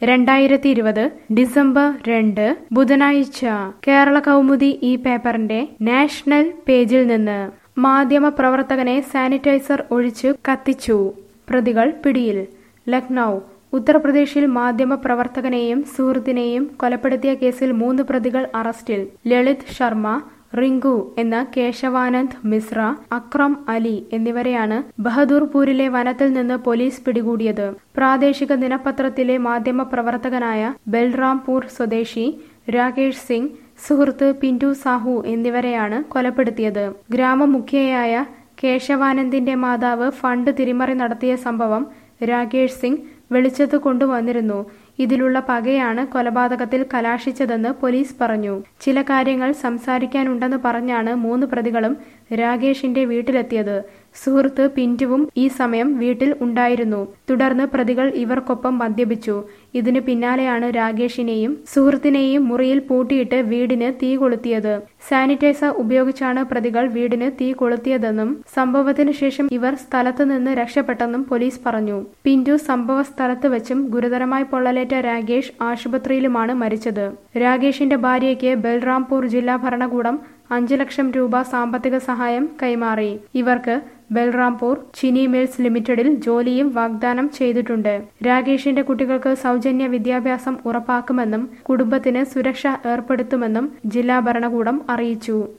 രണ്ടായിരത്തി ഇരുപത് ഡിസംബർ രണ്ട് ബുധനാഴ്ച കേരള കൗമുദി ഈ പേപ്പറിന്റെ നാഷണൽ പേജിൽ നിന്ന് മാധ്യമ പ്രവർത്തകനെ സാനിറ്റൈസർ ഒഴിച്ച് കത്തിച്ചു പ്രതികൾ പിടിയിൽ ലക്നൗ ഉത്തർപ്രദേശിൽ മാധ്യമ പ്രവർത്തകനെയും സുഹൃത്തിനെയും കൊലപ്പെടുത്തിയ കേസിൽ മൂന്ന് പ്രതികൾ അറസ്റ്റിൽ ലളിത് ശർമ്മ റിങ്കു എന്ന കേശവാനന്ദ് മിശ്ര അക്രം അലി എന്നിവരെയാണ് ബഹദൂർപൂരിലെ വനത്തിൽ നിന്ന് പോലീസ് പിടികൂടിയത് പ്രാദേശിക ദിനപത്രത്തിലെ മാധ്യമ പ്രവർത്തകനായ ബൽറാംപൂർ സ്വദേശി രാകേഷ് സിംഗ് സുഹൃത്ത് പിന്റു സാഹു എന്നിവരെയാണ് കൊലപ്പെടുത്തിയത് ഗ്രാമമുഖ്യയായ കേശവാനന്ദിന്റെ മാതാവ് ഫണ്ട് തിരിമറി നടത്തിയ സംഭവം രാകേഷ് സിംഗ് വെളിച്ചത്ത് കൊണ്ടുവന്നിരുന്നു ഇതിലുള്ള പകയാണ് കൊലപാതകത്തിൽ കലാശിച്ചതെന്ന് പോലീസ് പറഞ്ഞു ചില കാര്യങ്ങൾ സംസാരിക്കാനുണ്ടെന്ന് പറഞ്ഞാണ് മൂന്ന് പ്രതികളും രാകേഷിന്റെ വീട്ടിലെത്തിയത് സുഹൃത്ത് പിന്റുവും ഈ സമയം വീട്ടിൽ ഉണ്ടായിരുന്നു തുടർന്ന് പ്രതികൾ ഇവർക്കൊപ്പം മദ്യപിച്ചു ഇതിനു പിന്നാലെയാണ് രാകേഷിനെയും സുഹൃത്തിനെയും മുറിയിൽ പൂട്ടിയിട്ട് വീടിന് തീ കൊളുത്തിയത് സാനിറ്റൈസർ ഉപയോഗിച്ചാണ് പ്രതികൾ വീടിന് തീ കൊളുത്തിയതെന്നും സംഭവത്തിന് ശേഷം ഇവർ സ്ഥലത്തു നിന്ന് രക്ഷപ്പെട്ടെന്നും പോലീസ് പറഞ്ഞു പിന്റു സംഭവ സ്ഥലത്ത് വെച്ചും ഗുരുതരമായി പൊള്ളലേറ്റ രാകേഷ് ആശുപത്രിയിലുമാണ് മരിച്ചത് രാകേഷിന്റെ ഭാര്യയ്ക്ക് ബൽറാംപൂർ ജില്ലാ ഭരണകൂടം അഞ്ചു ലക്ഷം രൂപ സാമ്പത്തിക സഹായം കൈമാറി ഇവർക്ക് ബൽറാംപൂർ ചിനി മിൽസ് ലിമിറ്റഡിൽ ജോലിയും വാഗ്ദാനം ചെയ്തിട്ടുണ്ട് രാകേഷിന്റെ കുട്ടികൾക്ക് സൗജന്യ വിദ്യാഭ്യാസം ഉറപ്പാക്കുമെന്നും കുടുംബത്തിന് സുരക്ഷ ഏർപ്പെടുത്തുമെന്നും ജില്ലാ ഭരണകൂടം അറിയിച്ചു